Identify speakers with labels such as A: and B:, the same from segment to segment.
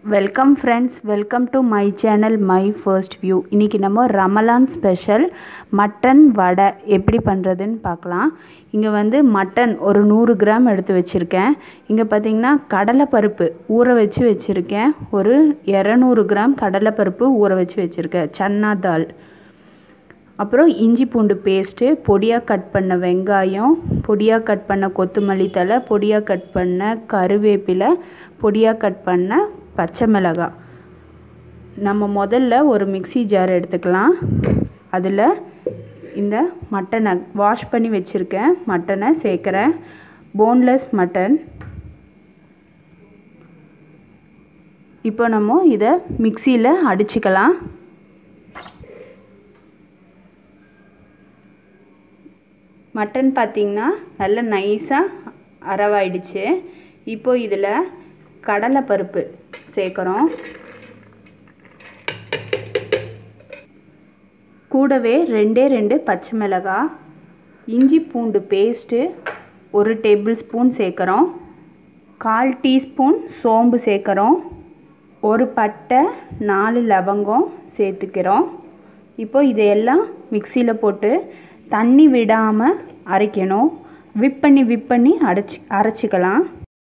A: welcome friends welcome to my channel my first view இன்றைக்கி நம்ம Ramadan special mutton வடை எப்படி பண்ணுறதுன்னு பார்க்கலாம் இங்கே வந்து மட்டன் ஒரு நூறு கிராம் எடுத்து வச்சுருக்கேன் இங்கே பார்த்தீங்கன்னா கடலைப்பருப்பு ஊற வச்சு வச்சுருக்கேன் ஒரு இரநூறு கிராம் கடலைப்பருப்பு ஊற வச்சு வச்சுருக்கேன் சன்னா தால் அப்புறம் இஞ்சி பூண்டு பேஸ்ட்டு பொடியாக கட் பண்ண வெங்காயம் பொடியாக கட் பண்ண கொத்தமல்லி தழை பொடியாக கட் பண்ண கருவேப்பிலை பொடியாக கட் பண்ண பச்சை மிளகாய் நம்ம முதல்ல ஒரு மிக்சி ஜார் எடுத்துக்கலாம் அதில் இந்த மட்டனை வாஷ் பண்ணி வச்சுருக்கேன் மட்டனை சேர்க்குறேன் போன்லெஸ் மட்டன் இப்போ நம்ம இதை மிக்சியில் அடிச்சுக்கலாம் மட்டன் பார்த்திங்கன்னா நல்ல நைஸாக அரவாயிடுச்சு இப்போ இதில் கடலைப்பருப்பு சேர்க்குறோம் கூடவே ரெண்டே ரெண்டு பச்சை மிளகாய் இஞ்சி பூண்டு பேஸ்ட்டு ஒரு டேபிள் ஸ்பூன் சேர்க்குறோம் கால் டீஸ்பூன் சோம்பு சேர்க்குறோம் ஒரு பட்டை நாலு லவங்கம் சேர்த்துக்கிறோம் இப்போ இதையெல்லாம் மிக்சியில் போட்டு தண்ணி விடாமல் அரைக்கணும் விப் பண்ணி விப் பண்ணி அரைச்சி அரைச்சிக்கலாம்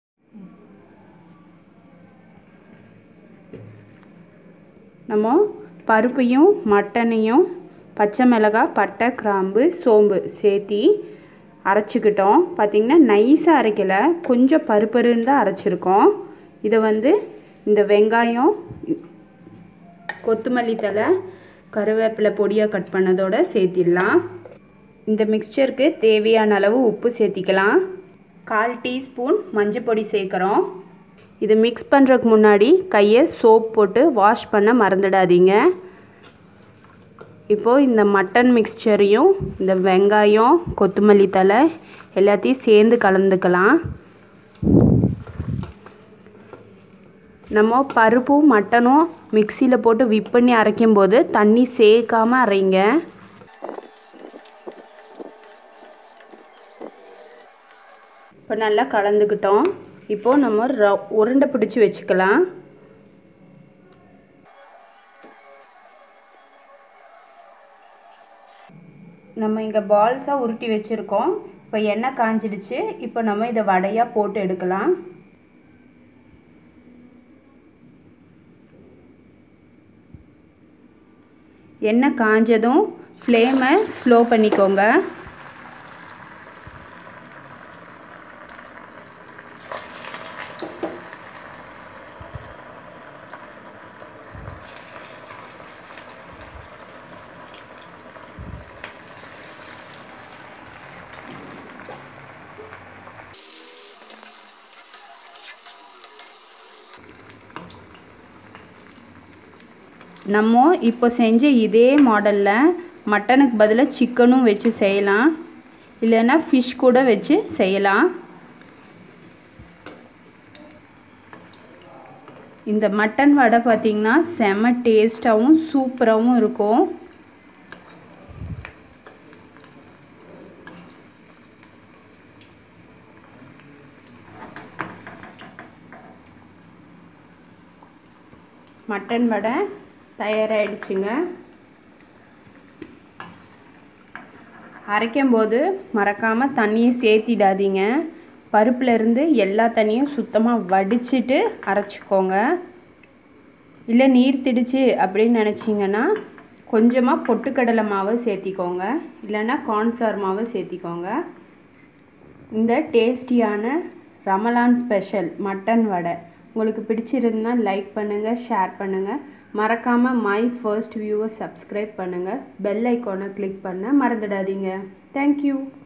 A: நம்ம பருப்பையும் மட்டனையும் பச்சை மிளகாய் பட்டை கிராம்பு சோம்பு சேர்த்தி அரைச்சிக்கிட்டோம் பார்த்திங்கன்னா நைஸாக அரைக்கலை கொஞ்சம் பருப்பருன்னு தான் அரைச்சிருக்கோம் இதை வந்து இந்த வெங்காயம் கொத்தமல்லி தழை கருவேப்பிலை பொடியாக கட் பண்ணதோடு சேர்த்திடலாம் இந்த மிக்சருக்கு தேவையான அளவு உப்பு சேர்த்திக்கலாம் கால் டீஸ்பூன் மஞ்சள் பொடி சேர்க்குறோம் இது மிக்ஸ் பண்ணுறதுக்கு முன்னாடி கையை சோப் போட்டு வாஷ் பண்ண மறந்துடாதீங்க இப்போது இந்த மட்டன் மிக்சரையும் இந்த வெங்காயம் கொத்தமல்லி தழை எல்லாத்தையும் சேர்ந்து கலந்துக்கலாம் நம்ம பருப்பும் மட்டனும் மிக்சியில் போட்டு விப் பண்ணி அரைக்கும் போது தண்ணி சேர்க்காமல் அரைங்க இப்போ நல்லா கலந்துக்கிட்டோம் இப்போது நம்ம ர உருண்டை பிடிச்சி வச்சுக்கலாம் நம்ம இங்கே பால்ஸாக உருட்டி வச்சுருக்கோம் இப்போ எண்ணெய் காஞ்சிடுச்சு இப்போ நம்ம இதை வடையாக போட்டு எடுக்கலாம் எண்ணெய் காஞ்சதும் ஃப்ளேமை ஸ்லோ பண்ணிக்கோங்க நம்ம இப்போ செஞ்ச இதே மாடலில் மட்டனுக்கு பதிலாக சிக்கனும் வச்சு செய்யலாம் இல்லைன்னா ஃபிஷ் கூட வச்சு செய்யலாம் இந்த மட்டன் வடை பார்த்திங்கன்னா செம டேஸ்ட்டாகவும் சூப்பராகவும் இருக்கும் மட்டன் வடை தயாராகிடுச்சுங்க அரைக்கும்போது மறக்காமல் தண்ணியை சேர்த்திடாதீங்க பருப்புலேருந்து எல்லா தண்ணியும் சுத்தமாக வடிச்சிட்டு அரைச்சிக்கோங்க இல்லை நீர் திடிச்சு அப்படின்னு நினச்சிங்கன்னா கொஞ்சமாக பொட்டுக்கடலை மாவை சேர்த்திக்கோங்க இல்லைன்னா கார்ன்ஃப்ளவர் மாவை சேர்த்திக்கோங்க இந்த டேஸ்டியான ரமலான் ஸ்பெஷல் மட்டன் வடை உங்களுக்கு பிடிச்சிருந்தால் லைக் பண்ணுங்கள் ஷேர் பண்ணுங்கள் மறக்காமல் மை ஃபர்ஸ்ட் வியூவை சப்ஸ்கிரைப் பண்ணுங்கள் பெல் ஐக்கானை கிளிக் பண்ண மறந்துடாதீங்க தேங்க்யூ